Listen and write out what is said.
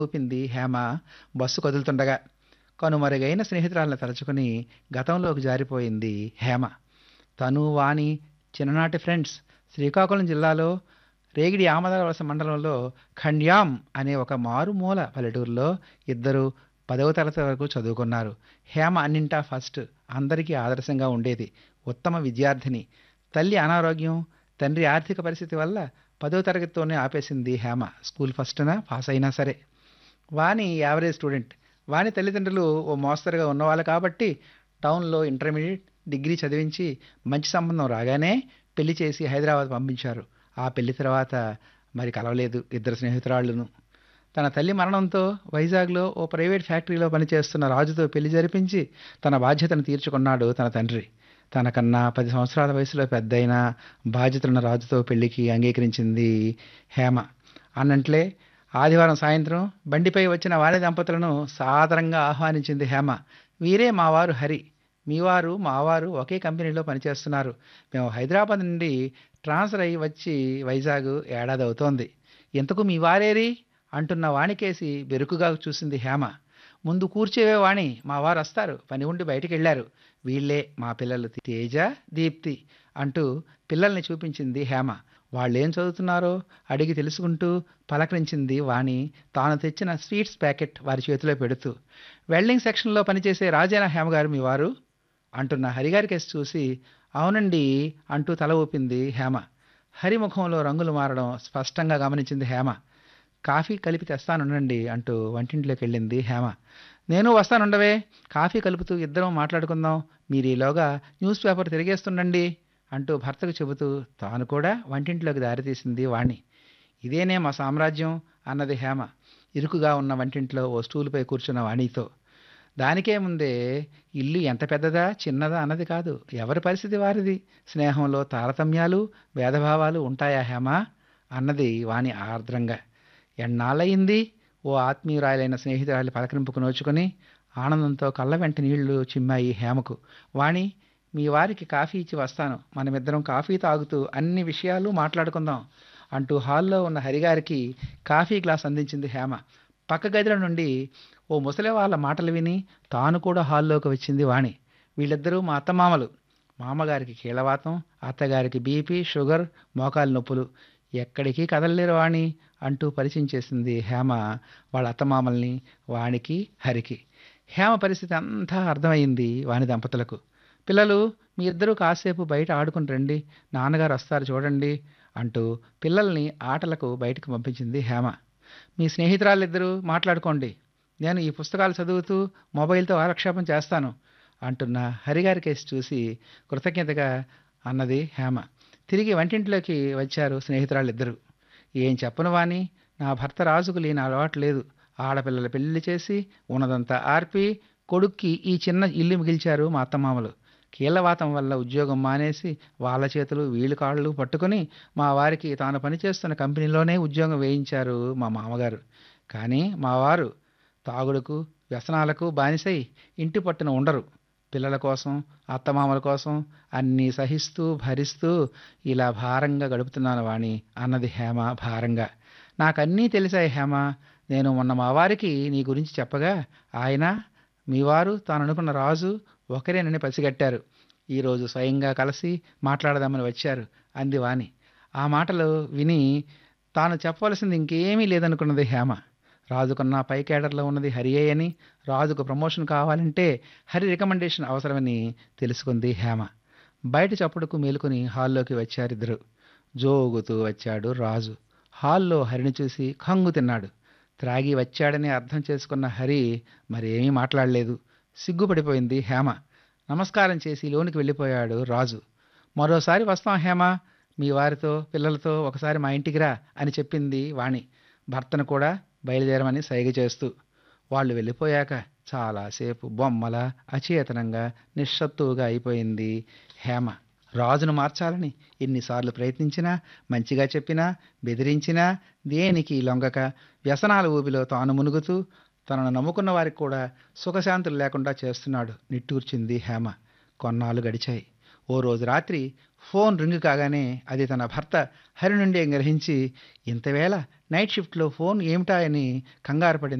ఊపింది హేమ బస్సు కదులుతుండగా కనుమరుగైన స్నేహితురాలను తలుచుకుని గతంలోకి జారిపోయింది హేమ తను వాణి చిన్ననాటి ఫ్రెండ్స్ శ్రీకాకుళం జిల్లాలో రేగిడి ఆమదావలస మండలంలో ఖండ్యాం అనే ఒక మారుమూల పల్లెటూరులో ఇద్దరు పదవ తరగతి వరకు చదువుకున్నారు హేమ అన్నింటా ఫస్ట్ అందరికీ ఆదర్శంగా ఉండేది ఉత్తమ విద్యార్థిని తల్లి అనారోగ్యం తండ్రి ఆర్థిక పరిస్థితి వల్ల పదో తరగతితోనే ఆపేసింది హేమ స్కూల్ ఫస్ట్న పాస్ అయినా సరే వాణి యావరేజ్ స్టూడెంట్ వాణి తల్లిదండ్రులు ఓ మోస్తరుగా ఉన్నవాళ్ళు కాబట్టి టౌన్లో ఇంటర్మీడియట్ డిగ్రీ చదివించి మంచి సంబంధం రాగానే పెళ్లి చేసి హైదరాబాద్ పంపించారు ఆ పెళ్లి తర్వాత మరి కలవలేదు ఇద్దరు స్నేహితురాళ్ళను తన తల్లి మరణంతో వైజాగ్లో ఓ ప్రైవేట్ ఫ్యాక్టరీలో పనిచేస్తున్న రాజుతో పెళ్లి జరిపించి తన బాధ్యతను తీర్చుకున్నాడు తన తండ్రి తనకన్నా పది సంవత్సరాల వయసులో పెద్దయిన బాధ్యతలున్న రాజుతో పెళ్లికి అంగీకరించింది హేమ అన్నంట్లే ఆదివారం సాయంత్రం బండిపై వచ్చిన వారి దంపతులను సాదరంగా ఆహ్వానించింది హేమ వీరే మా వారు హరి మీ వారు మా వారు ఒకే కంపెనీలో పనిచేస్తున్నారు మేము హైదరాబాద్ నుండి ట్రాన్స్ఫర్ అయ్యి వచ్చి వైజాగ్ ఏడాది అవుతోంది ఇంతకు మీ వారేరి అంటున్న వాణికేసి బెరుకుగా చూసింది హేమ ముందు కూర్చేవే వాణి మా వారు వస్తారు పని ఉండి బయటికి వెళ్ళారు వీళ్ళే మా పిల్లలు తేజ దీప్తి అంటూ పిల్లల్ని చూపించింది హేమ వాళ్ళేం చదువుతున్నారో అడిగి తెలుసుకుంటూ పలకరించింది వాణి తాను తెచ్చిన స్వీట్స్ ప్యాకెట్ వారి చేతిలో పెడుతూ వెల్డింగ్ సెక్షన్లో పనిచేసే రాజేనా హేమ గారు మీ వారు అంటున్న హరిగారి కేసు చూసి అవునండి అంటూ తల ఊపింది హేమ హరి ముఖంలో రంగులు మారడం స్పష్టంగా గమనించింది హేమ కాఫీ కలిపి తెస్తానుండండి అంటూ వంటింట్లోకి వెళ్ళింది హేమ నేను వస్తానుండవే కాఫీ కలుపుతూ ఇద్దరం మాట్లాడుకుందాం మీరు ఈలోగా న్యూస్ పేపర్ తిరిగేస్తుండండి అంటూ భర్తకు చెబుతూ తాను కూడా వంటింట్లోకి దారితీసింది వాణ్ణి ఇదేనే మా సామ్రాజ్యం అన్నది హేమ ఇరుకుగా ఉన్న వంటింట్లో ఓ స్టూలుపై కూర్చున్న వాణితో దానికే ముందే ఇల్లు ఎంత పెద్దదా చిన్నదా అన్నది కాదు ఎవరి పరిస్థితి వారిది స్నేహంలో తారతమ్యాలు భేదభావాలు ఉంటాయా హేమ అన్నది వాణి ఆర్ద్రంగా ఎన్నాళ్ళయింది ఓ ఆత్మీయురాలైన స్నేహితురాలి పలకరింపుకు నోచుకొని ఆనందంతో కళ్ళ వెంట నీళ్లు చిమ్మాయి హేమకు వాణి మీ వారికి కాఫీ ఇచ్చి వస్తాను మనమిద్దరం కాఫీ తాగుతూ అన్ని విషయాలు మాట్లాడుకుందాం అంటూ హాల్లో ఉన్న హరిగారికి కాఫీ గ్లాస్ అందించింది హేమ పక్క గదిలో నుండి ఓ ముసలి వాళ్ళ మాటలు విని తాను కూడా హాల్లోకి వచ్చింది వాణి వీళ్ళిద్దరూ మా అత్తమామలు మామగారికి కీళ్ళవాతం అత్తగారికి బీపీ షుగర్ మోకాలు నొప్పులు ఎక్కడికి కదలలేరు వాణి అంటూ పరిచయం చేసింది హేమ వాళ్ళ అత్తమామల్ని వాణికి హరికి హేమ పరిస్థితి అంతా అర్థమైంది వాణి దంపతులకు పిల్లలు మీ ఇద్దరూ కాసేపు బయట ఆడుకుని రండి నాన్నగారు వస్తారు చూడండి అంటూ పిల్లల్ని ఆటలకు బయటకు పంపించింది హేమ మీ స్నేహితురాలిద్దరూ మాట్లాడుకోండి నేను ఈ పుస్తకాలు చదువుతూ మొబైల్తో ఆలక్షేపం చేస్తాను అంటున్న హరిగారి కేసు చూసి కృతజ్ఞతగా అన్నది హేమ తిరిగి వంటింట్లోకి వచ్చారు స్నేహితురాళ్ళిద్దరూ ఏం చెప్పను వాని నా భర్త రాజుకు లేని అలవాటు లేదు ఆడపిల్లల పెళ్లి చేసి ఉన్నదంతా ఆర్పి కొడుక్కి ఈ చిన్న ఇల్లు మిగిల్చారు మా అత్తమామలు కీళ్ళవాతం వల్ల ఉద్యోగం మానేసి వాళ్ళ చేతులు వీళ్ళు కాళ్ళు పట్టుకొని మా వారికి తాను పనిచేస్తున్న కంపెనీలోనే ఉద్యోగం వేయించారు మా మామగారు కానీ మా వారు తాగుడుకు వ్యసనాలకు బానిసై ఇంటి పట్టున ఉండరు పిల్లల కోసం అత్తమామల కోసం అన్నీ సహిస్తూ భరిస్తూ ఇలా భారంగా గడుపుతున్నాను వాణి అన్నది హేమ భారంగా నాకన్నీ తెలిసాయి హేమ నేను మొన్న మా వారికి నీ గురించి చెప్పగా ఆయన మీ వారు తాను అనుకున్న రాజు ఒకరేనని పసిగట్టారు ఈరోజు స్వయంగా కలిసి మాట్లాడదామని వచ్చారు అంది వాణి ఆ మాటలు విని తాను చెప్పవలసింది ఇంకేమీ లేదనుకున్నది హేమ రాజుకున్న పై కేడర్లో ఉన్నది హరియే అని రాజుకు ప్రమోషన్ కావాలంటే హరి రికమెండేషన్ అవసరమని తెలుసుకుంది హేమ బయట చప్పుడుకు మేలుకొని హాల్లోకి వచ్చారిద్దరు జోగుతూ వచ్చాడు రాజు హాల్లో హరిని చూసి కంగు తిన్నాడు త్రాగి వచ్చాడని అర్థం చేసుకున్న హరి మరేమీ మాట్లాడలేదు సిగ్గుపడిపోయింది హేమ నమస్కారం చేసి లోనికి వెళ్ళిపోయాడు రాజు మరోసారి వస్తాం హేమ మీ వారితో పిల్లలతో ఒకసారి మా ఇంటికి రా అని చెప్పింది వాణి భర్తను కూడా బయలుదేరమని సైగ చేస్తూ వాళ్ళు వెళ్ళిపోయాక చాలాసేపు బొమ్మల అచేతనంగా నిశ్శత్తువుగా అయిపోయింది హేమ రాజును మార్చాలని ఎన్నిసార్లు ప్రయత్నించినా మంచిగా చెప్పినా బెదిరించినా దేనికి లొంగక వ్యసనాల ఊబిలో తాను మునుగుతూ తనను నమ్ముకున్న వారికి కూడా సుఖశాంతులు లేకుండా చేస్తున్నాడు నిట్టూర్చింది హేమ కొన్నాళ్ళు గడిచాయి ఓ రోజు రాత్రి ఫోన్ రింగ్ కాగానే అది తన భర్త హరి నుండి గ్రహించి ఇంతవేళ నైట్ షిఫ్ట్లో ఫోన్ ఏమిటా అని కంగారు పడింది